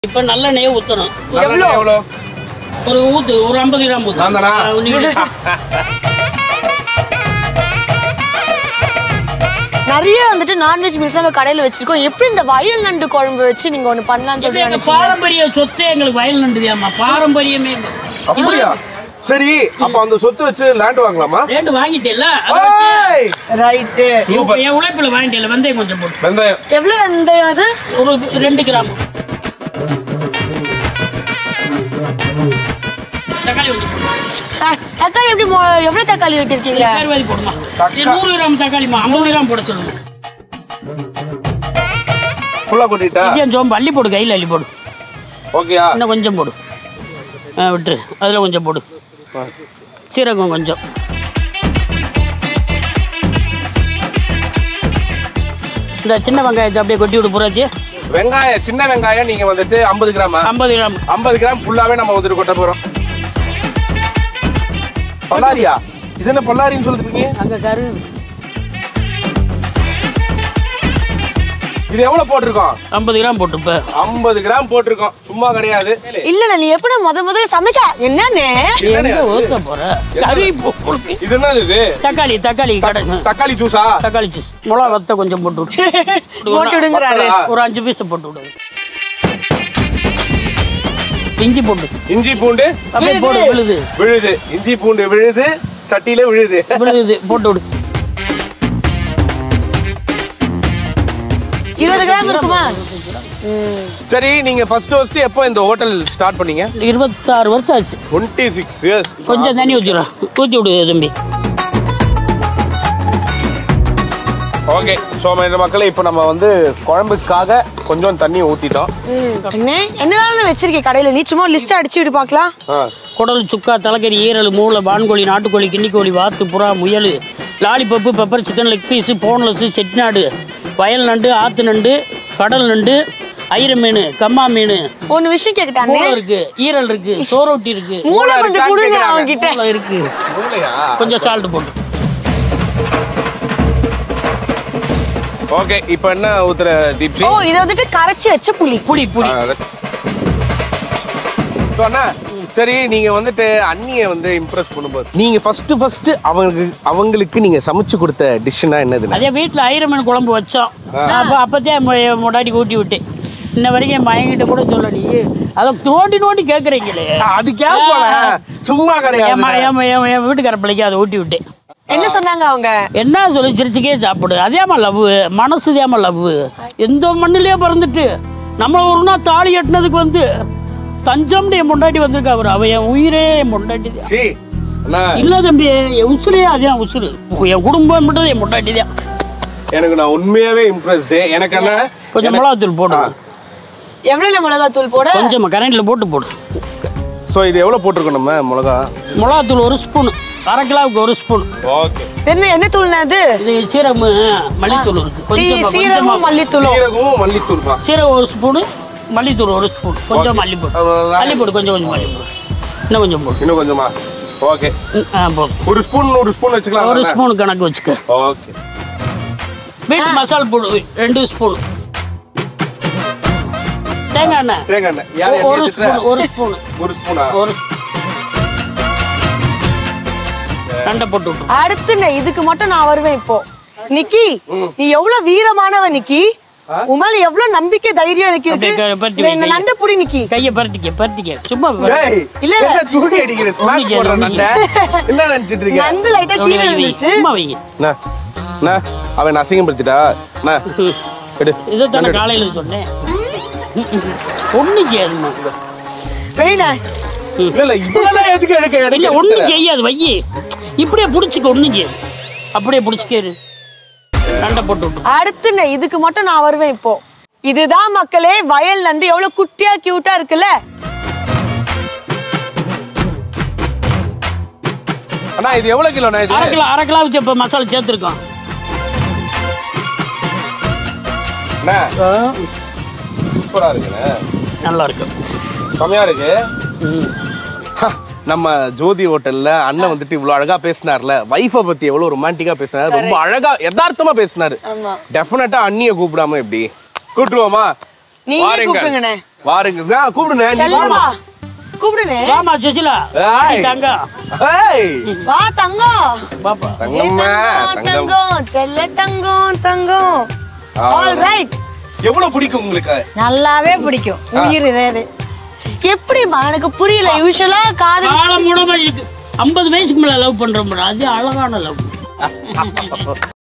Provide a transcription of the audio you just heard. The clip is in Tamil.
இப்ப நல்ல நெய் ஊத்தணும் நல்லெண்ணெய் எவ்வளோ ஒரு ஊத்து ஒரு ஐம்பது கிராம் ஊத்து நான் தானா? ஆ, நீங்க நிறைய வந்துட்டு நான்வெஜ் மீல்ஸ் நம்ம கடையில வச்சிருக்கோம் எப்படி இந்த வயல் நண்டு குழம்பு வச்சு நீங்க ஒண்ணு பண்ணலாம்னு சொல்லி எங்க நினைச்சீங்க பாரம்பரிய சொத்தே எங்களுக்கு வயல் நண்டுதியாமா பாரம்பரியமே அப்படியா சரி அப்ப அந்த சொத்து வச்சு லேண்ட் வாங்கலாமா ரேட்டு வாங்கிட்டேல்ல ஏய்! ரைட்டு இப்ப என் உழைப்புல வாங்கிட்டேல வெந்தயம் கொஞ்சம் போட்டு வெந்தயம் எவ்வளவு வெந்தயம் அது ஒரு ரெண்டு கிராம் தக்காளி கொஞ்சம் போடு. த- தக்காளி எப்படி மொ- எவ்வளவு தக்காளி வச்சிருக்கீங்க சேர்வாதி போடுமா இது நூறு கிராம் தக்காளிமா ஐம்பது கிராம் போட சொல்லுங்க ஃபுல்லா கொட்டிட்டா கொஞ்சம் சோம்பு அள்ளி போடு கையில் அள்ளி போடு ஓகேயா இன்னும் கொஞ்சம் போடு ஆ விட்டுரு அதில் கொஞ்சம் போடு சீரகம் கொஞ்சம் இந்த சின்ன வெங்காயத்தை அப்படியே கொட்டி விடு புறாச்சு வெங்காயம் சின்ன வெங்காயம் நீங்க வந்துட்டு ஐம்பது கிராமா ஐம்பது கிராம் ஐம்பது கிராம் ஃபுல்லாவே நம்ம வந்துட்டு கொட்ட போறோம் பொல்லாரியா இது என்ன பொல்லாரின்னு சொல்லிருக்கீங்க அங்கே கரு இது எவ்வளவு போட்டிருக்கோம் ஐம்பது கிராம் போட்டு இப்போ ஐம்பது கிராம் போட்டிருக்கோம் சும்மா கிடையாது இல்ல நீ எப்படி முத முதல்ல சமைக்க என்னன்னு எங்க ஊத்த போற கறி போட்டு இது என்னது இது தக்காளி தக்காளி கடை தக்காளி ஜூஸா தக்காளி ஜூஸ் மிளகா வத்த கொஞ்சம் போட்டு விடு போட்டு விடுங்கிறாரு ஒரு அஞ்சு பீஸ் போட்டு விடு இஞ்சி போட்டு இஞ்சி பூண்டு அப்படியே போடு விழுது விழுது இஞ்சி பூண்டு விழுது சட்டியில விழுது விழுது போட்டு விடு இருபது கிராம் இருக்குமா சரி நீங்க ஃபர்ஸ்ட் ஃபர்ஸ்ட் எப்போ இந்த ஹோட்டல் ஸ்டார்ட் பண்ணீங்க இருபத்தாறு வருஷம் ஆச்சு டுவெண்ட்டி சிக்ஸ் இயர்ஸ் கொஞ்சம் தண்ணி ஊற்றிடும் ஊற்றி விடு தம்பி ஓகே ஸோ இந்த மக்களே இப்போ நம்ம வந்து குழம்புக்காக கொஞ்சம் தண்ணி ஊத்திட்டோம் என்ன என்னெல்லாம் வச்சிருக்கீங்க கடையில நீ சும்மா லிஸ்ட் அடிச்சு விடு பார்க்கலாம் ஆ. குடல் சுக்கா தலைக்கறி ஈரல் மூளை வான்கோழி நாட்டுக்கோழி கிண்ணிக்கோழி வாத்து புறா முயல் lollipop pepper chicken leg piece boneless Chettinad வயல் நண்டு ஆத்து நண்டு கடல் நண்டு ஐர மீன் கம்மா மீன் ஒன்னு விஷயம் கேக்குட்டானே மூளை இருக்கு ஈரல் இருக்கு சோரோட்டி இருக்கு மூளை கொஞ்சம் இருக்கான்னு கொடுங்க கேக்குறாங்க. அவங்க கிட்ட மூளை இருக்கு உண்மையா கொஞ்சம் சால்ட் போட்டு ஓகே இப்போ என்ன ஊத்துற தீப்ஷி ஓ இத வந்துட்டு கரைச்சி வச்ச புளி புளி புளி So, அண்ணா சரி நீங்க வந்துட்டு அண்ணிய வந்து இம்ப்ரெஸ் பண்ணும்போது நீங்க ஃபர்ஸ்ட் ஃபர்ஸ்ட் அவங்களுக்கு அவங்களுக்கு நீங்க சமைச்சு கொடுத்த டிஷ்னா என்னதுண்ணா அதே வீட்டில் ஐர மீன் குழம்பு வச்சோம் அப்போ அப்போத்தே முடாடி ஊட்டி விட்டேன் இன்ன வரைக்கும் என் மயங்கிட்ட கூட சொல்ல நீ அதை நோண்டி நோண்டி கேட்குறீங்களே அது கேட்போல சும்மா என் கிடையாது ம- என் ம- என் என் வீட்டுக்கார பிள்ளைக்கு அதை ஊட்டி விட்டேன் என்ன சொன்னாங்க அவங்க என்ன சொல்லி சிரிச்சுக்கே சாப்பிடு அதேமா லவ் மனசு தேமா லவ் எந்த மண்ணிலே பிறந்துட்டு நம்மளை ஒரு நாள் தாலி கட்டினதுக்கு வந்து தஞ்சம்னு என் பொண்டாட்டி வந்திருக்கா அவர் அவ என் உயிரே என் பொண்டாட்டி தான் சீ அண்ணா இல்ல தம்பி என் உசுரே அதான் உசுரு என் குடும்பம் மட்டும் என் பொண்டாட்டி தான் எனக்கு நான் உண்மையாவே இம்ப்ரெஸ்டு எனக்கு என்ன கொஞ்சம் மிளகாத்தூள் போடு எவ்வளவு மிளகாத்தூள் போட கொஞ்சம் கரண்ட்ல போட்டு போடு ஸோ இது எவ்வளோ போட்டிருக்கோம் நம்ம மிளகா மிளகாத்தூள் ஒரு ஸ்பூன் அரை கிலோவுக்கு ஒரு ஸ்பூன் ஓகே என்ன என்ன தூள்னா அது இது சீரகம் மல்லித்தூள் இருக்கு கொஞ்சமா கொஞ்சமா சீரகமும் மல்லித்தூளும் சீரகமும் மல்லித்தூள் தான் சீரகம் ஒரு ஸ்பூனு மல்லித்தூள் ஒரு ஸ்பூன் கொஞ்சம் மல்லி போடு அவ்வளவுதான். மல்லி போடு கொஞ்சம் கொஞ்சம் மல்லி போடு இன்னும் கொஞ்சம் போடு இன்னும் கொஞ்சமா ஓகே ம், ஆ போதும் ஒரு ஸ்பூன் ஒரு ஸ்பூன் ஒரு வச்சுக்கலாம் ஸ்பூன் கணக்கு வச்சுக்க ஓகே வீட்டு மசால் போடு ரெண்டு ஸ்பூன் தேங்காய் எண்ணெய் தேங்காய் எண்ணெய் யார் ஒரு எண்ணெய் ஸ்பூன் எடுத்துட்டா? ஒரு ஸ்பூன் ஒரு ஸ்பூனா ஒரு ரெண்டை போட்டு விட்டு அடுத்து நான் இதுக்கு மட்டும் நான் வருவேன் இப்போ நிக்கி நீ எவ்வளவு வீரமானவ நிக்கி உன் மேல எவ்வளவு நம்பிக்கை தைரியம் எனக்கு அப்படியே க- இருக்கு பரட்டி இந்த- இந்த வை, நண்டு புடி நிக்கி கையை பரட்டிக்க பரட்டிக்க சும்மா பரட்டு. டேய் இல்ல, இல்ல இல்ல. என்ன தூக்கி அடிக்கிற ஸ்மாக் ஒண்ணுக்கு போடுற ஒண்ணுக்கு. நண்டை என்ன நினைச்சிட்டு இருக்கீங்க நண்டு லைட்டா அப்படி கீழே வை, வை. இருந்துச்சு சும்மா வைங்க அண்ணா, அண்ணா, அவன் அசிங்கப்படுத்திட்டா அண்ணா, ம். எடு இதைத்தானே காலையில சொன்னேன் ஒன்றும் செய்யாதுமா வெயில இல்ல இல்ல இவ்வளவு எதுக்கு எடுக்க இல்ல எடுக்க ஒன்றும் செய்யாது வையி இப்படியே பிடிச்சிக்க ஒன்றும் செய்யாது அப்படியே பிடிச்சிக்காரு நண்டை போட்டு விட்டு அடுத்து நான் இதுக்கு மட்டும் நான் வருவேன் இப்போ இதுதான் மக்களே வயல் நண்டு எவ்வளவு குட்டியா கியூட்டா இருக்குல்ல அண்ணா இது எவ்வளவு கிலோண்ணா இது அரை கிலோ அரை கிலோ வச்சு இப்போ மசாலா சேர்த்துருக்கோம் அண்ணா சூப்பரா இருக்குண்ணே நல்லா இருக்கு செமையா இருக்கு ம். ஹ, நம்ம ஜோதி ஹோட்டல்ல அண்ணன் வந்துட்டு இவ்வளவு அழகா பேசினார்ல வைஃபை பத்தி எவ்வளவு ரொமான்டிக்கா பேசினாரு ரொம்ப அழகா யதார்த்தமா பேசினாரு ஆமா டெஃபினட்டா அண்ணிய கூப்பிடாம எப்படி கூப்பிட்டுருவோமா நீங்க வாருங்கள். கூப்பிடுங்கண்ணே வாருங்க ஆ, கூப்பிடுண்ணே நீ செல்லவா கூப்பிடுனே வாமா சுசிலா ஏய். தங்கம் ஏய் வா தங்கம் பாப்பா ஏ தங்கம்மா தங்கம் தங்கம் தங்கம் செல்ல தங்கம் தங்கம் ஆ. ஆல் ரைட் எவ்வளவு பிடிக்கும் உங்களுக்கு நல்லாவே பிடிக்கும் உயிர் வேறு எப்படிமா எனக்கு புரியல யூஸ்வலா காதல் காலம் மூலமா இருக்கு ஐம்பது வயசுக்கு மேல லவ் பண்றோம் அது அழகான லவ்